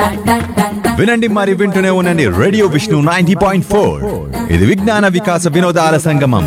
వినండి మరి వింటూనే ఉండండి radio Vishnu ninety point four ఇది విజ్ఞాన వికాస వినోదాల సంగమం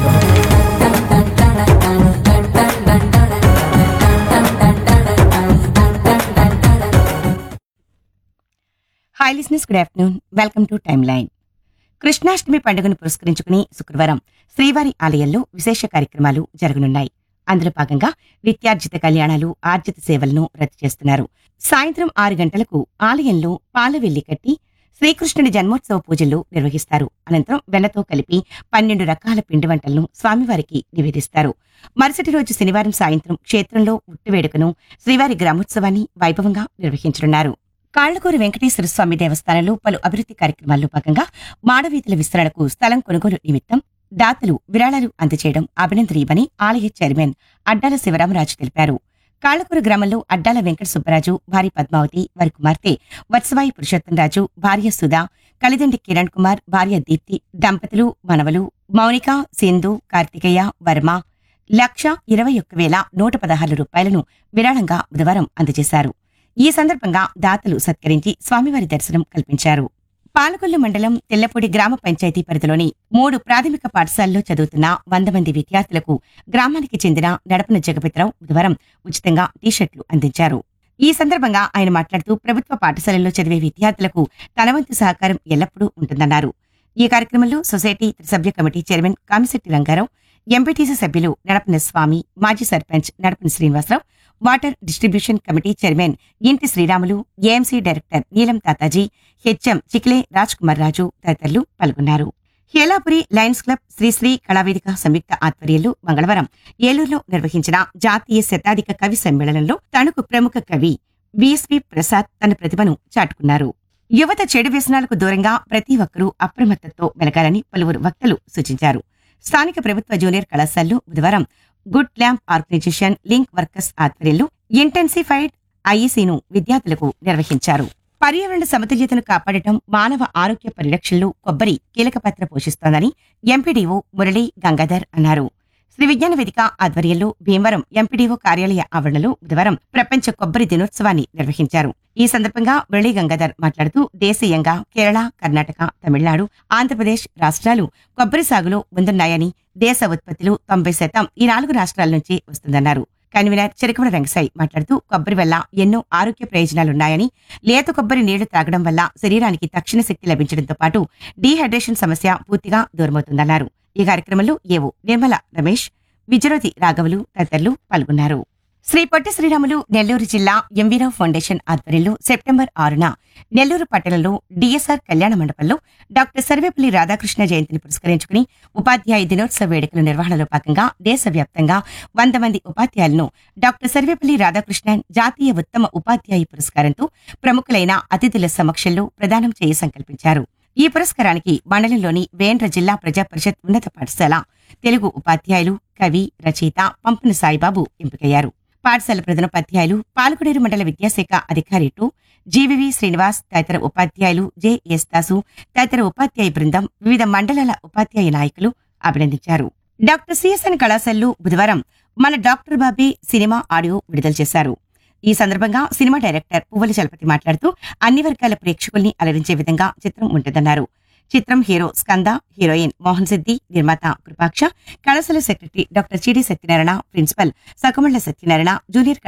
hi listeners good afternoon welcome to time line Krishnashtami పండుగను పురస్కరించుకుని శుక్రవారం శ్రీవారి ఆలయంలో విశేష కార్యక్రమాలు జరగనున్నాయి అందులో భాగంగా విద్యార్జిత కళ్యాణాలు ఆర్జిత సేవలను రద్దు చేస్తున్నారు సాయంత్రం ఆరు గంటలకు ఆలయంలో పాల వెల్లి కట్టి శ్రీకృష్ణుడి జన్మోత్సవ పూజలు నిర్వహిస్తారు అనంతరం వెన్నతో కలిపి పన్నెండు రకాల పిండి వంటలను స్వామివారికి నివేదిస్తారు మరుసటి రోజు శనివారం సాయంత్రం క్షేత్రంలో ఉట్టివేడుకను శ్రీవారి గ్రామోత్సవాన్ని వైభవంగా నిర్వహించనున్నారు కాళ్లకూరు వెంకటేశ్వర స్వామి దేవస్థానంలో పలు అభివృద్ధి కార్యక్రమాల్లో భాగంగా మాడవీధుల విస్తరణకు స్థలం కొనుగోలు నిమిత్తం దాతలు విరాళాలు అందజేయడం అభినందనీయమని ఆలయ చైర్మన్ అడ్డాల శివరామరాజు తెలిపారు కాళ్లకూరు గ్రామంలో అడ్డాల వెంకట సుబ్బరాజు భార్య పద్మావతి వారి కుమార్తె వత్సవాయి పురుషోత్తంరాజు భార్య సుధా కలిదండి కిరణ్ కుమార్ భార్య దీప్తి దంపతులు మనవలు మౌనిక సింధు కార్తికేయ వర్మ లక్ష ఇరవై ఒక్క వేల నూట పదహారు రూపాయలను విరాళంగా బుధవారం అందజేశారు ఈ సందర్భంగా దాతలు సత్కరించి స్వామివారి దర్శనం కల్పించారు పాలకొల్లు మండలం తెల్లపూడి గ్రామ పంచాయతీ పరిధిలోని మూడు ప్రాథమిక పాఠశాలలో చదువుతున్న వంద మంది విద్యార్థులకు గ్రామానికి చెందిన నడపన జగపతిరావు బుధవారం ఉచితంగా టీషర్ట్లు అందించారు ఈ సందర్భంగా ఆయన మాట్లాడుతూ ప్రభుత్వ పాఠశాలల్లో చదివే విద్యార్థులకు తన వంతు సహకారం ఎల్లప్పుడూ ఉంటుందన్నారు ఈ కార్యక్రమంలో సొసైటీ త్రిసభ్య committee chairman Kamisetti Rangarao MPTC సభ్యులు నడపన స్వామి మాజీ sarpanch Nadapana Srinivasarao water distribution committee chairman Inti Sriramulu AMC director Neelam Tataji HM Chikle Raj Kumar Raju తదితరులు పాల్గొన్నారు హేలాపురి లయన్స్ క్లబ్ శ్రీశ్రీ కళావేదిక సంయుక్త ఆధ్వర్యంలో మంగళవారం ఏలూరులో నిర్వహించిన జాతీయ శతాధిక కవి సమ్మేళనంలో తణుకు ప్రముఖ కవి విఎస్పి ప్రసాద్ తన ప్రతిభను చాటుకున్నారు యువత చెడు వ్యసనాలకు దూరంగా ప్రతి ఒక్కరూ అప్రమత్తతో మెలగాలని పలువురు వక్తలు సూచించారు స్థానిక ప్రభుత్వ జూనియర్ కళాశాలలో బుధవారం good lamp organisation link workers ఆధ్వర్యంలో ఇంటెన్సిఫైడ్ ఐఈసీను విద్యార్థులకు నిర్వహించారు పర్యావరణ సమతుల్యతను కాపాడటం మానవ ఆరోగ్య పరిరక్షణలో కొబ్బరి కీలక పాత్ర పోషిస్తోందని ఎంపీడీఓ మురళీ గంగాధర్ అన్నారు శ్రీ విజ్ఞాన వేదిక ఆధ్వర్యంలో భీమవరం ఎంపీడీఓ కార్యాలయ ఆవరణలో బుధవారం ప్రపంచ కొబ్బరి దినోత్సవాన్ని నిర్వహించారు ఈ సందర్భంగా మురళీ గంగాధర్ మాట్లాడుతూ దేశీయంగా కేరళ కర్ణాటక తమిళనాడు ఆంధ్రప్రదేశ్ రాష్ట్రాలు కొబ్బరి సాగులో ముందున్నాయని దేశ ఉత్పత్తులు తొంభై శాతం ఈ నాలుగు రాష్ట్రాల నుంచి వస్తుందన్నారు కన్వీనర్ చిరకవడ రంగసాయి మాట్లాడుతూ కొబ్బరి వల్ల ఎన్నో ఆరోగ్య ప్రయోజనాలున్నాయని లేత కొబ్బరి నీళ్లు తాగడం వల్ల శరీరానికి తక్షణ శక్తి లభించడంతో పాటు డీహైడ్రేషన్ సమస్య పూర్తిగా దూరమవుతుందన్నారు ఈ కార్యక్రమంలో ఏవో నిర్మల రమేష్ విజరోతి రాఘవులు తదితరులు పాల్గొన్నారు శ్రీ పొట్టి శ్రీరాములు నెల్లూరు జిల్లా ఎంవీరావు ఫౌండేషన్ ఆధ్వర్యంలో సెప్టెంబర్ ఆరున నెల్లూరు పట్టణంలో డిఎస్ఆర్ కళ్యాణ మండపంలో డాక్టర్ సర్వేపల్లి రాధాకృష్ణ జయంతిని పురస్కరించుకుని ఉపాధ్యాయ దినోత్సవ వేడుకల నిర్వహణలో భాగంగా దేశవ్యాప్తంగా వంద మంది ఉపాధ్యాయులను డాక్టర్ సర్వేపల్లి రాధాకృష్ణన్ జాతీయ ఉత్తమ ఉపాధ్యాయ పురస్కారంతో ప్రముఖులైన అతిథుల సమక్షంలో ప్రదానం చేయ సంకల్పించారు ఈ పురస్కారానికి మండలంలోని వేండ్ర జిల్లా ప్రజా పరిషత్ ఉన్నత పాఠశాల తెలుగు ఉపాధ్యాయులు కవి రచయిత పంపిన సాయిబాబు ఎంపికయ్యారు పాఠశాల ప్రధానోపాధ్యాయులు పాలకుడేరు మండల విద్యాశాఖ అధికారి టు జీవివి శ్రీనివాస్ తదితర ఉపాధ్యాయులు జె ఎస్ దాసు తదితర ఉపాధ్యాయ బృందం వివిధ మండలాల ఉపాధ్యాయ నాయకులు అభినందించారు డాక్టర్ సిఎస్ఎన్ కళాశాలలో బుధవారం మన డాక్టర్ బాబీ సినిమా ఆడియో విడుదల చేశారు ఈ సందర్భంగా సినిమా డైరెక్టర్ పువ్వలి చలపతి మాట్లాడుతూ అన్ని వర్గాల ప్రేక్షకుల్ని అలరించే విధంగా చిత్రం ఉంటుందన్నారు చిత్రం హీరో స్కంద హీరోయిన్ మోహన్ సిద్ది నిర్మాత కృపాక్ష కళాశాల secretary doctor Chidi Satyanarayana principal Sakumalla Satyanarayana junior